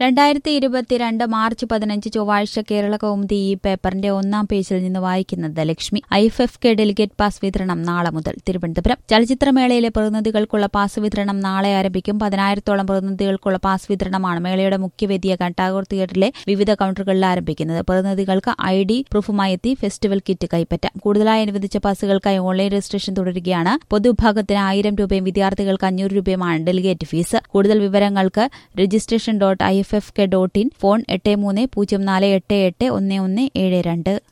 രണ്ടായിരത്തി ഇരുപത്തിരണ്ട് മാർച്ച് പതിനഞ്ച് ചൊവ്വാഴ്ച കേരള കൗമുദി ഈ പേപ്പറിന്റെ ഒന്നാം പേജിൽ നിന്ന് വായിക്കുന്നത് Lakshmi I F F K delegate pass വിതരണം നാളെ മുതൽ തിരുവനന്തപുരം ചലച്ചിത്രമേളയിലെ പ്രതിനിധികൾക്കുള്ള പാസ് വിതരണം നാളെ ആരംഭിക്കും പതിനായിരത്തോളം പ്രതിനിധികൾക്കുള്ള പാസ് വിതരണമാണ് മേളയുടെ മുഖ്യവേദിയ ടാഗോർ തിയേറ്ററിലെ വിവിധ കൌണ്ടറുകളിൽ ആരംഭിക്കുന്നത് പ്രതിനിധികൾക്ക് ഐ ഡി പ്രൂഫുമായി എത്തി ഫെസ്റ്റിവൽ കിറ്റ് കൈപ്പറ്റാം കൂടുതലായി അനുവദിച്ച പാസുകൾക്കായി ഓൺലൈൻ രജിസ്ട്രേഷൻ തുടരുകയാണ് പൊതുവിഭാഗത്തിന് ആയിരം രൂപയും വിദ്യാർത്ഥികൾക്ക് അഞ്ഞൂറ് രൂപയുമാണ് ഡെലിഗേറ്റ് ഫീസ് കൂടുതൽ വിവരങ്ങൾക്ക് registration dot I F F K dot in phone എട്ട് മൂന്ന് പൂജ്യം നാല് എട്ട് എട്ട് ഒന്ന് ഒന്ന് ഏഴ് രണ്ട്